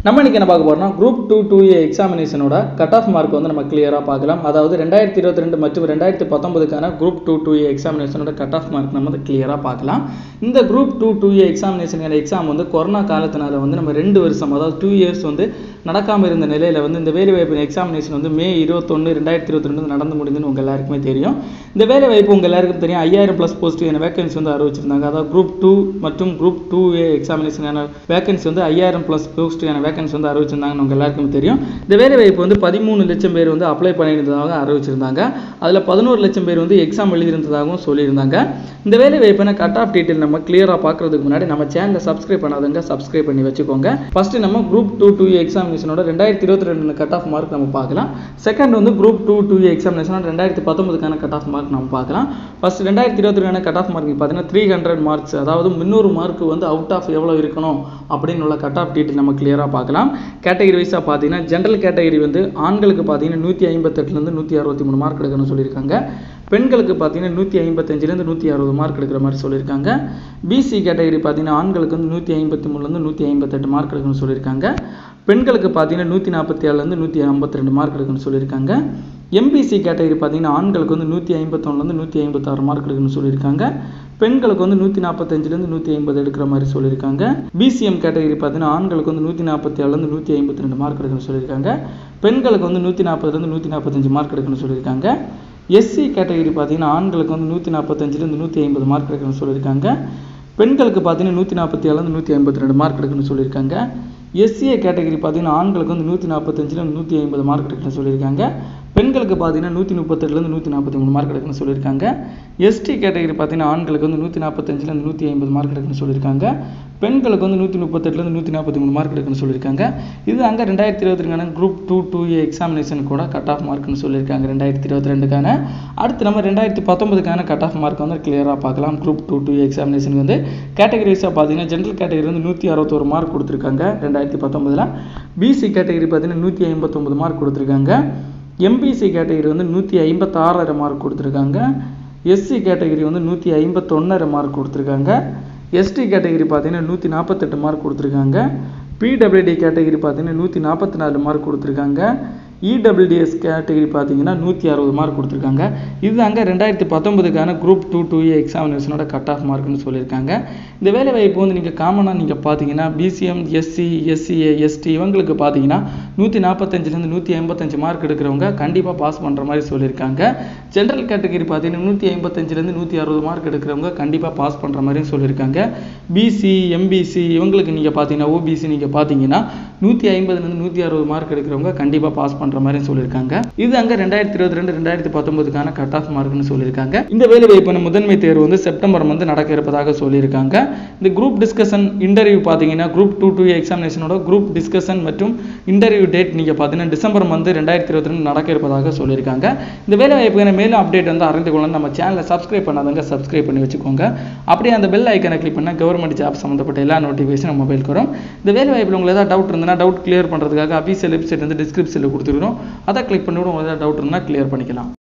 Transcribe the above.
நம்ம இன்னைக்கு என்ன பார்க்க போறோம்னா குரூப் டூ டூ ஏ எக்ஸாமினேஷனோட கட் ஆஃப் மார்க் வந்து நம்ம கிளியராக பார்க்கலாம் அதாவது ரெண்டாயிரத்தி இருபத்தி ரெண்டு மற்றும் ரெண்டாயிரத்தி பத்தொன்பதுக்கான குரூப் டூ டூ ஏ எக்ஸாமினேஷனோட கட் ஆஃப் மார்க் நம்ம வந்து கிளியராக பார்க்கலாம் இந்த group two two A examination exam வந்து கொரோனா காலத்தினால வந்து நம்ம ரெண்டு வருஷம் அதாவது டூ இயர்ஸ் வந்து நடக்காமல் இருந்த நிலையில் வந்து இந்த வேலை வாய்ப்பு எக்ஸாமினேஷன் வந்து மே இருபத்தொன்று ரெண்டாயிரத்தி இருபத்தி ரெண்டு நடந்து முடிந்துன்னு உங்கள் எல்லாருக்குமே தெரியும் இந்த வேலை வாய்ப்பு உங்கள் எல்லாருக்கும் தெரியும் ஐயாயிரம் ப்ளஸ் போஸ்ட் என வேகன்சி வந்து அறிவிச்சிருந்தாங்க அதாவது குரூப் டூ மற்றும் குரூப் டூ ஏ எக்ஸாமினேஷனான வேகன்சி வந்து ஐயாயிரம் ப்ளஸ் போஸ்ட் என வேகன்சி வந்து அறிவிச்சிருந்தாங்கன்னு உங்கள் எல்லாருக்கும் தெரியும் இந்த வேலை வாய்ப்பு வந்து பதிமூணு லட்சம் பேர் வந்து அப்ளை பண்ணியிருந்ததாக அறிவிச்சிருந்தாங்க அதில் பதினோரு லட்சம் பேர் வந்து எக்ஸாம் எழுதியிருந்ததாகவும் சொல்லியிருந்தாங்க இந்த வேலை வாய்ப்பான கட் ஆஃப் டீட்டெயில் நம்ம கிளியராக பார்க்கறதுக்கு முன்னாடி நம்ம சேனலை சப்ஸ்கிரைப் பண்ணாதவங்க சப்ஸ்கிரைப் பண்ணி வச்சுக்கோங்க ஃபர்ஸ்ட் நம்ம குரூப் டூ டூ எக்ஸாமினேஷனோட ரெண்டாயிரத்தி இருபத்தி ரெண்டு கட் ஆஃப் மார்க் நம்ம பார்க்கலாம் செகண்ட் வந்து குரூப் டூ டூ எக்ஸாமினேஷனோட ரெண்டாயிரத்தி பத்தொன்பதுக்கான கட் ஆஃப் மார்க் நம்ம பார்க்கலாம் ஃபர்ஸ்ட் ரெண்டாயிரத்தி இருபத்தி ரெண்டு கட் ஆஃப் மார்க் பார்த்தீங்கன்னா த்ரீ ஹண்ட்ரட் மார்க்ஸ் அதாவது முந்நூறு மார்க் வந்து அவுட் ஆஃப் எவ்வளோ இருக்கணும் அப்படின்னு உள்ள கட் ஆஃப் டீட்டெயில் நம்ம கிளியராக பார்க்கலாம் கேட்டகரி வைஸாக பார்த்தீங்கன்னா ஜென்ரல் கேட்டகரி வந்து ஆண்களுக்கு பார்த்தீங்கன்னா நூற்றி ஐம்பத்தெட்டுலேருந்து நூற்றி அறுபத்தி மூணு மார்க் எடுக்கணும்னு சொல்லியிருக்காங்க பெண்களுக்கு பார்த்தீங்கன்னா நூற்றி ஐம்பத்தஞ்சிலேருந்து நூற்றி அறுபது மார்க் எடுக்கிற மாதிரி சொல்லியிருக்காங்க பிசி கேட்டகரி பார்த்தீங்கன்னா ஆண்களுக்கு வந்து நூற்றி ஐம்பத்தி மூணுலேருந்து நூற்றி ஐம்பத்தெட்டு மார்க் எடுக்கணும்னு சொல்லியிருக்காங்க பெண்களுக்கு பார்த்தீங்கன்னா நூற்றி நாற்பத்தி ஏழுலேருந்து நூற்றி ஐம்பத்தி ரெண்டு மார்க் எடுக்கணும்னு சொல்லியிருக்காங்க எம்பிசி கேட்டகரி பார்த்தீங்கன்னா ஆண்களுக்கு வந்து நூற்றி ஐம்பத்தொன்னுலேருந்து நூற்றி ஐம்பத்தாறு மார்க் எடுக்கணும்னு சொல்லியிருக்காங்க பெண்களுக்கு வந்து நூற்றி நாற்பத்தஞ்சிலேருந்து நூற்றி ஐம்பது எடுக்கிற மாதிரி சொல்லியிருக்காங்க பிசிஎம் கேட்டகரி பார்த்தீங்கன்னா ஆண்களுக்கு வந்து நூற்றி நாற்பத்தி ஏழுலேருந்து நூற்றி ஐம்பத்தி ரெண்டு மார்க் எடுக்கணும்னு சொல்லியிருக்காங்க பெண்களுக்கு வந்து நூற்றி நாற்பதுலேருந்து நூற்றி நாற்பத்தஞ்சு மார்க் எடுக்கணும்னு சொல்லியிருக்காங்க எஸ்சி கேட்டகரி பார்த்தீங்கன்னா ஆண்களுக்கு வந்து நூற்றி நாற்பத்தஞ்சிலேருந்து நூற்றி ஐம்பது மார்க் எடுக்கணும்னு சொல்லியிருக்காங்க பெண்களுக்கு பார்த்தீங்கன்னா நூற்றி நாற்பத்தி ஏழுலேருந்து நூற்றி ஐம்பத்தி ரெண்டு மார்க் எடுக்கணும்னு சொல்லியிருக்காங்க எஸ்சிஏ கேட்டகரி பார்த்தீங்கன்னா ஆண்களுக்கு வந்து நூற்றி நாற்பத்தஞ்சிலேருந்து நூற்றி ஐம்பது மார்க் எடுக்கணும்னு சொல்லியிருக்காங்க பெண்களுக்கு பார்த்தீங்கன்னா நூற்றி முப்பத்தெட்டுலேருந்து நூற்றி நாற்பத்தி மூணு மார்க் எடுக்கணும்னு சொல்லியிருக்காங்க எஸ்டி கேட்டகரி பார்த்தீங்கன்னா ஆண்களுக்கு வந்து நூற்றி நாற்பத்தஞ்சிலேருந்து நூற்றி ஐம்பது மார்க் எடுக்கணும்னு சொல்லியிருக்காங்க பெண்களுக்கு வந்து நூற்றி முப்பத்தெட்டுலேருந்து நூற்றி நாற்பத்தி மூணு மார்க் எடுக்கணும்னு சொல்லியிருக்காங்க இது அங்கே ரெண்டாயிரத்தி இருபத்தி ரெண்டுக்கான group two two A examination கூட கட் ஆஃப் மார்க்னு சொல்லியிருக்காங்க ரெண்டாயிரத்தி இருபத்தி ரெண்டுக்கான அடுத்து நம்ம ரெண்டாயிரத்தி பத்தொன்பதுக்கான கட் ஆஃப் மார்க் வந்து கிளியராக பார்க்கலாம் குரூப் டூ டூ எக்ஸாமினேஷன் வந்து கேட்டகரிஸாக பார்த்தீங்கன்னா ஜென்ரல் கேட்டகரி வந்து நூற்றி அறுபத்தோரு மார்க் கொடுத்துருக்காங்க ரெண்டாயிரத்தி பத்தொன்பதில் பிசி கேட்டகரி பார்த்தீங்கன்னா நூற்றி ஐம்பத்தொம்பது மார்க் கொடுத்துருக்காங்க எம்பிசி கேட்டகரி வந்து நூற்றி ஐம்பத்தாறரை மார்க் கொடுத்துருக்காங்க எஸ்சி கேட்டகரி வந்து நூற்றி ஐம்பத்தொன்னரை மார்க் கொடுத்துருக்காங்க எஸ்டி கேட்டகரி பார்த்தீங்கன்னா நூற்றி நாற்பத்தெட்டு மார்க் கொடுத்துருக்காங்க பிடபிள்யூடி கேட்டகரி பார்த்தீங்கன்னா நூற்றி நாற்பத்தி நாலு மார்க் கொடுத்துருக்காங்க இடபிள்யூடிஎஸ் கேட்டகரி பார்த்தீங்கன்னா நூற்றி அறுபது மார்க் கொடுத்துருக்காங்க இது அங்கே ரெண்டாயிரத்தி பத்தொன்பதுக்கான குரூப் டூ டூ ஏ எக்ஸாமினேஷனோட கட் ஆஃப் மார்க்னு சொல்லியிருக்காங்க இந்த வேலை வாய்ப்பு வந்து நீங்கள் காமனாக நீங்கள் பார்த்தீங்கன்னா பிசிஎம் எஸ்சி எஸ்சிஏ எஸ்டி இவங்களுக்கு பார்த்தீங்கன்னா நூற்றி நாற்பத்தஞ்சிலேருந்து நூற்றி ஐம்பத்தஞ்சு மார்க் எடுக்கிறவங்க கண்டிப்பாக பாஸ் பண்ணுற மாதிரி சொல்லியிருக்காங்க ஜென்ரல் கேட்டகரி பார்த்தீங்கன்னா நூற்றி ஐம்பத்தஞ்சிலேருந்து நூற்றி அறுபது மார்க் எடுக்கிறவங்க கண்டிப்பாக பாஸ் பண்ணுற மாதிரியும் சொல்லியிருக்காங்க பிசி எம்பிசி இவங்களுக்கு நீங்கள் பார்த்தீங்கன்னா ஓபிசி நீங்கள் பார்த்தீங்கன்னா நூற்றி ஐம்பதுலேருந்து நூற்றி அறுபது மார்க் எடுக்கிறவங்க கண்டிப்பாக பாஸ் பண்ணுற மாதிரியும் சொல்லியிருக்காங்க இது அங்கே ரெண்டாயிரத்தி இருபத்தி ரெண்டு ரெண்டாயிரத்தி பத்தொன்பதுக்கான கட் ஆஃப் மார்க்னு சொல்லியிருக்காங்க இந்த வேலை வாய்ப்பான முதன்மை தேர்வு வந்து செப்டம்பர் வந்து நடக்க இருப்பதாக சொல்லியிருக்காங்க இந்த குரூப் டிஸ்கஷன் இன்டர்வியூ பார்த்தீங்கன்னா குரூப் டூ டூ எக்ஸாமினேஷனோட குரூப் டிஸ்கஷன் மற்றும் இன்டர்வியூ டேட் நீங்கள் பார்த்தீங்கன்னா டிசம்பர் வந்து ரெண்டாயிரத்தி இருபத்தி ரெண்டு நடக்க இருப்பதாக சொல்லியிருக்காங்க இந்த வேலை வாய்ப்புக்கான மேலும் அப்டேட் வந்து அறிந்து கொள்ளணும் நம்ம சேனலை சப்ஸ்கிரைப் பண்ணாதவங்க சப்ஸ்கிரைப் பண்ணி வச்சுக்கோங்க அப்படியே அந்த பெல் ஐக்கனை கிளிக் பண்ணால் கவர்மெண்ட் ஜாப் சம்மந்தப்பட்ட எல்லா நோட்டிஃபிகேஷன் மொபைலுக்கு வரும் இந்த வேலை வாய்ப்பில் உங்களுக்கு ஏதாவது டவுட் இருந்ததுன்னா டவுட் கிளியர் பண்ணுறதுக்காக அஃபீஷியல் வெப்சைட் வந்து டிஸ்கிரிப்ஷனில் கொடுத்துருக்கோம் அதை கிளிக் பண்ணி கூட உங்களுக்கு ஏதாவது டவுட் இருந்தால் கிளியர் பண்ணிக்கலாம்